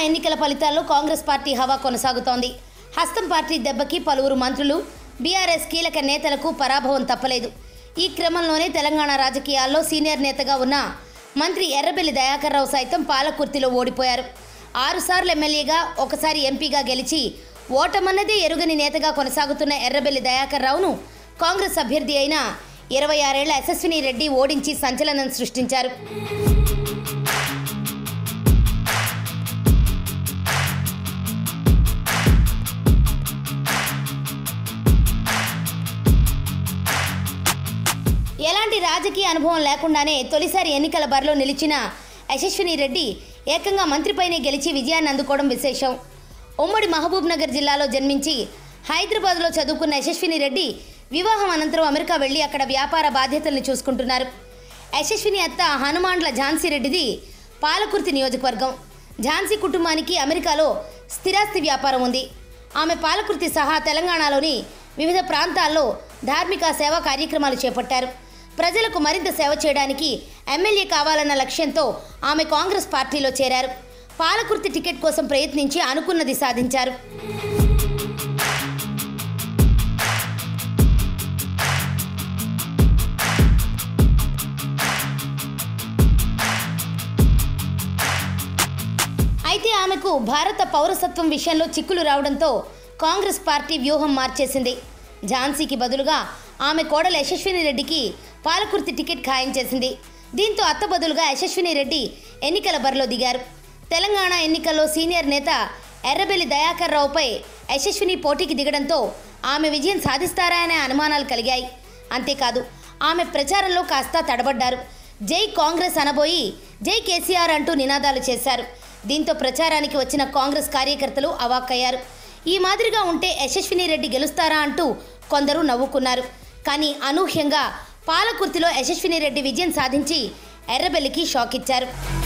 ఎన్నికల ఫలితాల్లో కాంగ్రెస్ పార్టీ హవా కొనసాగుతోంది హస్తం పార్టీ దెబ్బకి పలువురు మంత్రులు బీఆర్ఎస్ కీలక నేతలకు పరాభవం తప్పలేదు ఈ క్రమంలోనే తెలంగాణ రాజకీయాల్లో సీనియర్ నేతగా ఉన్న మంత్రి ఎర్రబెల్లి దయాకర్ రావు సైతం పాలకుర్తిలో ఓడిపోయారు ఆరుసార్లు ఎమ్మెల్యేగా ఒకసారి ఎంపీగా గెలిచి ఓటమన్నదే ఎరుగని నేతగా కొనసాగుతున్న ఎర్రబెల్లి దయాకర్ రావును కాంగ్రెస్ అభ్యర్థి అయిన ఇరవై ఆరేళ్ల యశస్విని రెడ్డి ఓడించి సంచలనం సృష్టించారు ఎలాంటి రాజకీయ అనుభవం లేకుండానే తొలిసారి ఎన్నికల బరిలో నిలిచిన యశస్విని రెడ్డి ఏకంగా మంత్రిపైనే గెలిచి విజయాన్ని అందుకోవడం విశేషం ఉమ్మడి మహబూబ్ నగర్ జిల్లాలో జన్మించి హైదరాబాద్లో చదువుకున్న యశస్విని రెడ్డి వివాహం అనంతరం అమెరికా వెళ్ళి అక్కడ వ్యాపార బాధ్యతల్ని చూసుకుంటున్నారు యశస్విని అత్త హనుమాండ్ల ఝాన్సీ రెడ్డిది పాలకుర్తి నియోజకవర్గం ఝాన్సీ కుటుంబానికి అమెరికాలో స్థిరాస్తి వ్యాపారం ఉంది ఆమె పాలకుర్తి సహా తెలంగాణలోని వివిధ ప్రాంతాల్లో ధార్మిక సేవా కార్యక్రమాలు చేపట్టారు ప్రజలకు మరింత సేవ చేయడానికి ఎమ్మెల్యే కావాలన్న లక్ష్యంతో ఆమె కాంగ్రెస్ పార్టీలో చేరారు పాలకుర్తి టికెట్ కోసం ప్రయత్నించి అనుకున్నది సాధించారు అయితే ఆమెకు భారత పౌరసత్వం విషయంలో చిక్కులు రావడంతో కాంగ్రెస్ పార్టీ వ్యూహం మార్చేసింది ఝాన్సీకి బదులుగా ఆమె కోడలు యశస్విని రెడ్డికి పాలకుర్తి టికెట్ ఖాయం చేసింది దీంతో అత్త బదులుగా యశస్విని రెడ్డి ఎన్నికల బరిలో దిగారు తెలంగాణ ఎన్నికల్లో సీనియర్ నేత ఎర్రబెల్లి దయాకర్ రావుపై యశస్విని పోటీకి దిగడంతో ఆమె విజయం సాధిస్తారా అనే అనుమానాలు కలిగాయి అంతేకాదు ఆమె ప్రచారంలో కాస్త తడబడ్డారు జై కాంగ్రెస్ అనబోయి జై కేసీఆర్ అంటూ నినాదాలు చేశారు దీంతో ప్రచారానికి వచ్చిన కాంగ్రెస్ కార్యకర్తలు అవాక్కయ్యారు ఈ మాదిరిగా ఉంటే యశస్విని రెడ్డి గెలుస్తారా అంటూ కొందరు నవ్వుకున్నారు కానీ అనూహ్యంగా పాలకుర్తిలో యశస్విని రెడ్డి విజయం సాధించి ఎర్రబెల్లికి షాక్ ఇచ్చారు